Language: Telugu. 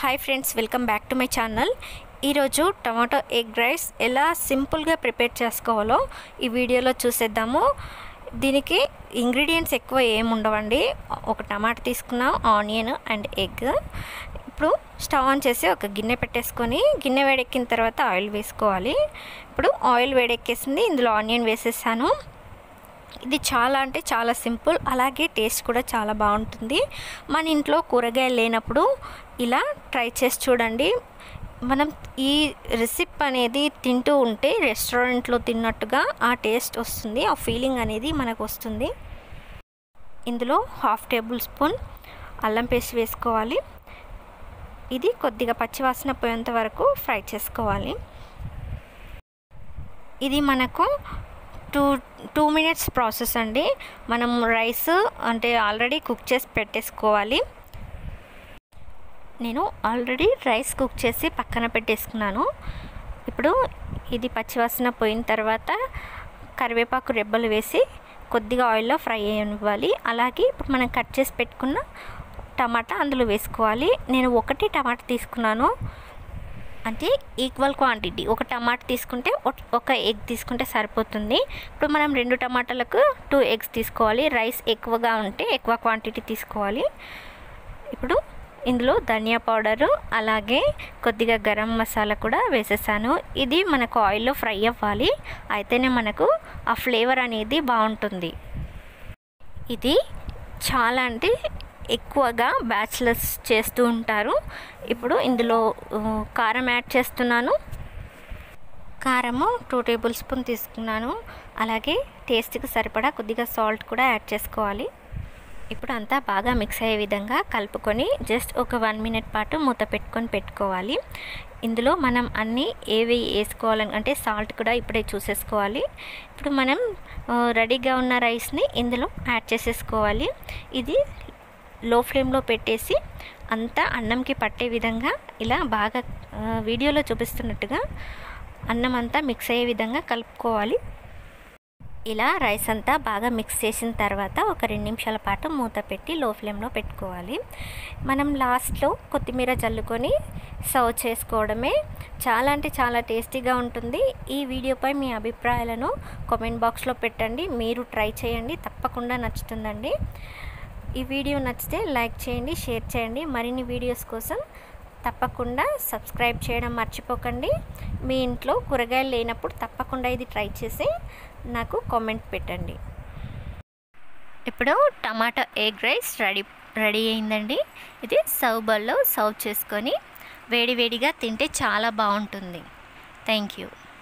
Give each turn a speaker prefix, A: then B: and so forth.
A: hi friends welcome back to my channel ఈరోజు టమాటో ఎగ్ రైస్ ఎలా సింపుల్గా ప్రిపేర్ చేసుకోవాలో ఈ వీడియోలో చూసేద్దాము దీనికి ఇంగ్రీడియంట్స్ ఎక్కువ ఏమి ఉండవండి ఒక టమాటా తీసుకున్నాం ఆనియన్ అండ్ ఎగ్ ఇప్పుడు స్టవ్ ఆన్ చేసి ఒక గిన్నె పెట్టేసుకొని గిన్నె వేడెక్కిన తర్వాత ఆయిల్ వేసుకోవాలి ఇప్పుడు ఆయిల్ వేడెక్కేసింది ఇందులో ఆనియన్ వేసేసాను ఇది చాలా అంటే చాలా సింపుల్ అలాగే టేస్ట్ కూడా చాలా బాగుంటుంది మన ఇంట్లో కూరగాయలు లేనప్పుడు ఇలా ట్రై చేసి చూడండి మనం ఈ రెసిపీ అనేది తింటూ ఉంటే రెస్టారెంట్లో తిన్నట్టుగా ఆ టేస్ట్ వస్తుంది ఆ ఫీలింగ్ అనేది మనకు వస్తుంది ఇందులో హాఫ్ టేబుల్ స్పూన్ అల్లం పేస్ట్ వేసుకోవాలి ఇది కొద్దిగా పచ్చివాసన పోయేంత వరకు ఫ్రై చేసుకోవాలి ఇది మనకు టూ టూ మినిట్స్ ప్రాసెస్ అండి మనం రైస్ అంటే ఆల్రెడీ కుక్ చేసి పెట్టేసుకోవాలి నేను ఆల్రెడీ రైస్ కుక్ చేసి పక్కన పెట్టేసుకున్నాను ఇప్పుడు ఇది పచ్చివాసన పోయిన తర్వాత కరివేపాకు రెబ్బలు వేసి కొద్దిగా ఆయిల్లో ఫ్రై అయ్యనివ్వాలి అలాగే ఇప్పుడు మనం కట్ చేసి పెట్టుకున్న టమాటా అందులో వేసుకోవాలి నేను ఒకటి టమాటా తీసుకున్నాను అంటే ఈక్వల్ క్వాంటిటీ ఒక టమాటా తీసుకుంటే ఒక ఎగ్ తీసుకుంటే సరిపోతుంది ఇప్పుడు మనం రెండు టమాటాలకు టూ ఎగ్స్ తీసుకోవాలి రైస్ ఎక్కువగా ఉంటే ఎక్కువ క్వాంటిటీ తీసుకోవాలి ఇప్పుడు ఇందులో ధనియా పౌడరు అలాగే కొద్దిగా గరం మసాలా కూడా వేసేసాను ఇది మనకు ఆయిల్లో ఫ్రై అవ్వాలి అయితేనే మనకు ఆ ఫ్లేవర్ అనేది బాగుంటుంది ఇది చాలా అంటే ఎక్కువగా బ్యాచిలర్స్ చేస్తూ ఉంటారు ఇప్పుడు ఇందులో కారం యాడ్ చేస్తున్నాను కారము టూ టేబుల్ స్పూన్ తీసుకున్నాను అలాగే టేస్ట్కి సరిపడా కొద్దిగా సాల్ట్ కూడా యాడ్ చేసుకోవాలి ఇప్పుడు అంతా బాగా మిక్స్ అయ్యే విధంగా కలుపుకొని జస్ట్ ఒక వన్ మినిట్ పాటు మూత పెట్టుకొని పెట్టుకోవాలి ఇందులో మనం అన్నీ ఏవి వేసుకోవాలని అంటే సాల్ట్ కూడా ఇప్పుడే చూసేసుకోవాలి ఇప్పుడు మనం రెడీగా ఉన్న రైస్ని ఇందులో యాడ్ చేసేసుకోవాలి ఇది లో ఫ్లేమ్లో పెట్టేసి అంతా అన్నంకి పట్టే విధంగా ఇలా బాగా వీడియోలో చూపిస్తున్నట్టుగా అన్నం అంతా మిక్స్ అయ్యే విధంగా కలుపుకోవాలి ఇలా రైస్ అంతా బాగా మిక్స్ చేసిన తర్వాత ఒక రెండు నిమిషాల పాటు మూత పెట్టి లో ఫ్లేమ్లో పెట్టుకోవాలి మనం లాస్ట్లో కొత్తిమీర చల్లుకొని సర్వ్ చేసుకోవడమే చాలా అంటే చాలా టేస్టీగా ఉంటుంది ఈ వీడియోపై మీ అభిప్రాయాలను కామెంట్ బాక్స్లో పెట్టండి మీరు ట్రై చేయండి తప్పకుండా నచ్చుతుందండి ఈ వీడియో నచ్చితే లైక్ చేయండి షేర్ చేయండి మరిన్ని వీడియోస్ కోసం తప్పకుండా సబ్స్క్రైబ్ చేయడం మర్చిపోకండి మీ ఇంట్లో కూరగాయలు లేనప్పుడు తప్పకుండా ఇది ట్రై చేసి నాకు కామెంట్ పెట్టండి ఇప్పుడు tomato egg rice ready ready అయిందండి ఇది సర్వ్ బౌల్లో సర్వ్ చేసుకొని వేడివేడిగా తింటే చాలా బాగుంటుంది థ్యాంక్ యూ